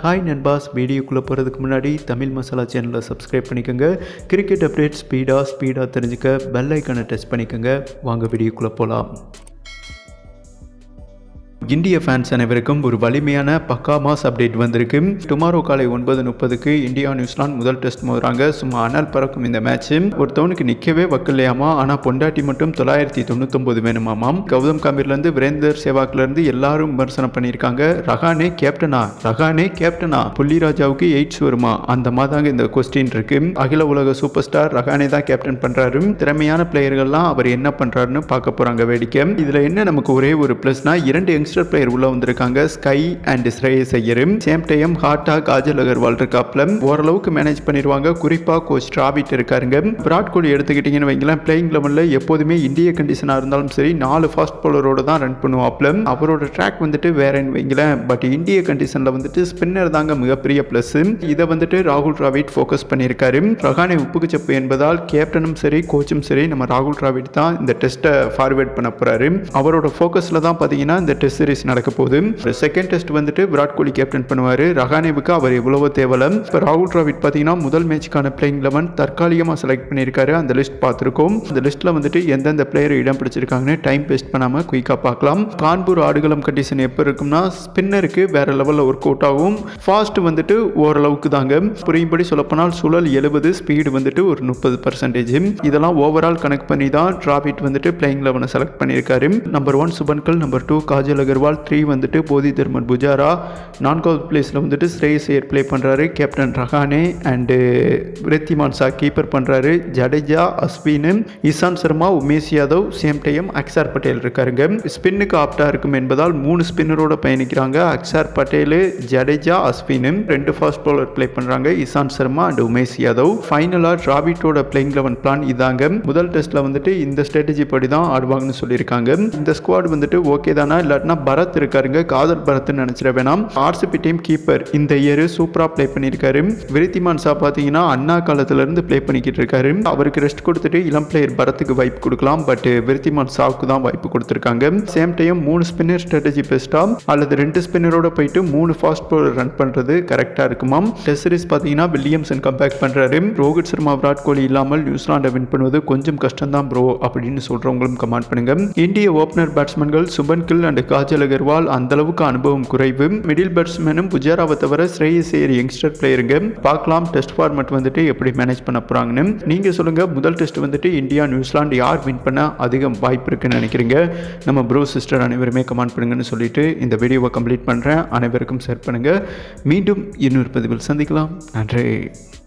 hi நண்பாஸ் வீடியோக்குள்ளே போகிறதுக்கு முன்னாடி தமிழ் மசாலா சேனலை சப்ஸ்கிரைப் பண்ணிக்கோங்க கிரிக்கெட் அப்டேட் ஸ்பீடாக ஸ்பீடாக தெரிஞ்சுக்க பெல் ஐக்கனை டச் பண்ணிக்கோங்க வாங்க வீடியோக்குள்ளே போகலாம் இந்திய ஃபேன்ஸ் அனைவருக்கும் ஒரு வலிமையான பக்கா மாஸ் அப்டேட் வந்திருக்கு டுமாரோ காலை ஒன்பது முப்பதுக்கு இந்தியா நியூசிலாந்து முதல் டெஸ்ட் மோதுறாங்க சும்மா அனல் பறக்கும் இந்த மேட்ச் ஒருத்தவனுக்கு நிற்கவே வக்கலையாமா ஆனால் பொண்டாட்டி மட்டும் தொள்ளாயிரத்தி தொண்ணூத்தொம்பது வேணுமாமாம் கௌதம் கம்பீர்லேருந்து வீரேந்தர் சேவாக்லேருந்து எல்லாரும் விமர்சனம் பண்ணியிருக்காங்க ரஹானே கேப்டனா ரஹானே கேப்டனா புள்ளிராஜாவுக்கு எயிட்ஸ் வருமா அந்த மாதிரிதாங்க இந்த கொஸ்டின் இருக்கு அகில உலக சூப்பர் ஸ்டார் ரஹானே தான் கேப்டன் பண்றாரு திறமையான பிளேயர்கள்லாம் அவர் என்ன பண்றாருன்னு பார்க்க போறாங்க வேடிக்கை இதுல என்ன நமக்கு ஒரே ஒரு பிளஸ்னா இரண்டு யங்ஸ்டர் பிளேயர் உள்ள வந்திருக்காங்க SKY and Shreyas Iyer same time ஹாட்டா காஜல் அகர்வால் இருக்காப்ல ஓரளவுக்கு மேனேஜ் பண்ணிடுவாங்க குறிப்பா கோச் டிராபிட் இருக்காருங்க விராட் கோலி எடுத்துக்கிட்டீங்கன்னு வைங்களேன் பிளேயிங் லெவலில் எப்போதுமே இந்திய கண்டிஷனாக இருந்தாலும் சரி நாலு ஃபாஸ்ட் பவுலரோட தான் ரன் பண்ணுவாப்ல அவரோட ட்ராக் வந்துட்டு வேறன்னு வைங்களேன் பட் இந்திய கண்டிஷனில் வந்துட்டு ஸ்பின்னர் தாங்க மிகப்பெரிய ப்ளஸ் இதை வந்துட்டு ராகுல் டிராவிட் ஃபோக்கஸ் பண்ணியிருக்காரு ரஹானே உப்புக்கு சப்பு என்பதால் கேப்டனும் சரி கோச்சும் சரி நம்ம ராகுல் டிராவிட் தான் இந்த டெஸ்ட்டை ஃபார்வேர்ட் பண்ண போறாரு அவரோட ஃபோக்கஸில் தான் பார்த்தீங்கன்னா இந்த டெஸ்ட் சீரிஸ் நடக்க போகுது செகண்ட் டெஸ்ட் வந்துட்டு விராட் கோலி கேப்டன் பண்ணுவார் ரஹானேவுக்கு அவர் எவ்வளவோ தேவலை இப்போ ராகுல் டிராவிட் பார்த்தீங்கன்னா முதல் மேட்ச்க்கான பிளேயிங் லெவன் தற்காலிகமாக செலக்ட் பண்ணியிருக்காரு அந்த லிஸ்ட் பார்த்துருக்கோம் அந்த லிஸ்ட்டில் வந்துட்டு எந்தெந்த பிளேயர் இடம் பிடிச்சிருக்காங்கன்னு டைம் வேஸ்ட் பண்ணாமல் குயிக்காக பார்க்கலாம் கான்பூர் ஆடுகளம் கண்டிஷன் எப்போ இருக்கும்னா ஸ்பின்னருக்கு வேற லெவலில் ஒர்க் அவுட் ஆகும் ஃபாஸ்ட் வந்துட்டு ஓரளவுக்கு தாங்க புரியும்படி சொல்லப்போனால் சுழல் எழுபது ஸ்பீடு வந்துட்டு ஒரு முப்பது பர்சன்டேஜ் இதெல்லாம் ஓவரால் கனெக்ட் பண்ணி தான் டிராபிட் வந்துட்டு பிளேயிங் லெவனை செலக்ட் பண்ணியிருக்காரு நம்பர் ஒன் சுபன்கல் number two Kajal Agarwal three வந்துட்டு போதி தர்மன் புஜாரா நான்காவது பிளேஸில் வந்துட்டு ஸ்ரேயஸ் ஐயர் ப்ளே பண்ணுறாரு captain Rahane and Wriddhiman Saha keeper பண்ணுறாரு ஜடேஜா அஸ்வின் இசான் சர்மா உமேஷ் யாதவ் சேம் டைம் அக்சார் பட்டேல் இருக்காருங்க ஸ்பின்னுக்கு ஆப்டாக இருக்கும் என்பதால் மூணு ஸ்பின்னரோட பயணிக்கிறாங்க அக்சார் பட்டேல் ஜடேஜா அஸ்வின் ரெண்டு ஃபாஸ்ட் பவுலர் ப்ளே பண்ணுறாங்க இசான் சர்மா அண்ட் உமேஷ் யாதவ் ஃபைனலாக டிராபிட்டோட பிளேயிங் லெவன் பிளான் இதாங்க முதல் டெஸ்ட்டில் வந்துட்டு இந்த ஸ்ட்ராட்டஜி படி தான் ஆடுவாங்கன்னு சொல்லியிருக்காங்க இந்த ஸ்குவாட் வந்துட்டு ஓகே தானா இல்லாட்டினா பரத் இருக்காருங்க காதல் பரத்னு நினச்சிட வேணாம் ஆர்சிபி டீம் கீப்பர் இந்த இயர் சூப்பராக ப்ளே பண்ணியிருக்காரு விருத்திமான் சா பார்த்தீங்கன்னா அண்ணா காலத்திலேருந்து ப்ளே பண்ணிக்கிட்டு இருக்காரு அவருக்கு ரெஸ்ட் கொடுத்துட்டு இளம் பிளேயர் பரத்துக்கு வாய்ப்பு கொடுக்கலாம் பட் விருத்திமான் சாவுக்கு தான் வாய்ப்பு கொடுத்துருக்காங்க சேம் டைம் மூணு ஸ்பின்னர் ஸ்ட்ராட்டஜி பெஸ்ட்டா அல்லது ரெண்டு ஸ்பின்னரோட போயிட்டு மூணு ஃபாஸ்ட் பவுலர் ரன் பண்ணுறது கரெக்டாக இருக்குமாம் டெஸ்ட் சீரிஸ் பார்த்தீங்கன்னா வில்லியம்சன் கம்பேக் பண்ணுறாரு ரோஹித் சர்மா விராட் கோலி இல்லாமல் நியூசிலாண்டை வின் பண்ணுவது கொஞ்சம் கஷ்டம் தான் ப்ரோ அப்படின்னு சொல்கிறவங்களும் கமெண்ட் பண்ணுங்க இந்திய ஓப்பனர் பேட்ஸ்மேன்கள் சுபன் கில் அண்ட் காஜல் அகர்வால் அந்த அளவுக்கு அனுபவம் குறைவு மிடில் பேட்ஸ்மேனும் புஜாராவை தவிர ஸ்ரேயஸ் ஐயர் யங்ஸ்டர் பிளேயருங்க பார்க்கலாம் டெஸ்ட் ஃபார்மேட் வந்துட்டு எப்படி மேனேஜ் பண்ண போகிறாங்கன்னு நீங்கள் சொல்லுங்கள் முதல் டெஸ்ட் வந்துட்டு இந்தியா நியூசிலாந்து யார் வின் பண்ண அதிகம் வாய்ப்பு இருக்குன்னு நினைக்கிறீங்க நம்ம ப்ரோ சிஸ்டர் அனைவருமே கமெண்ட் பண்ணுங்கன்னு சொல்லிட்டு இந்த வீடியோவை கம்ப்ளீட் பண்ணுறேன் அனைவருக்கும் ஷேர் பண்ணுங்கள் மீண்டும் இன்னொரு பதிவில் சந்திக்கலாம் நன்றி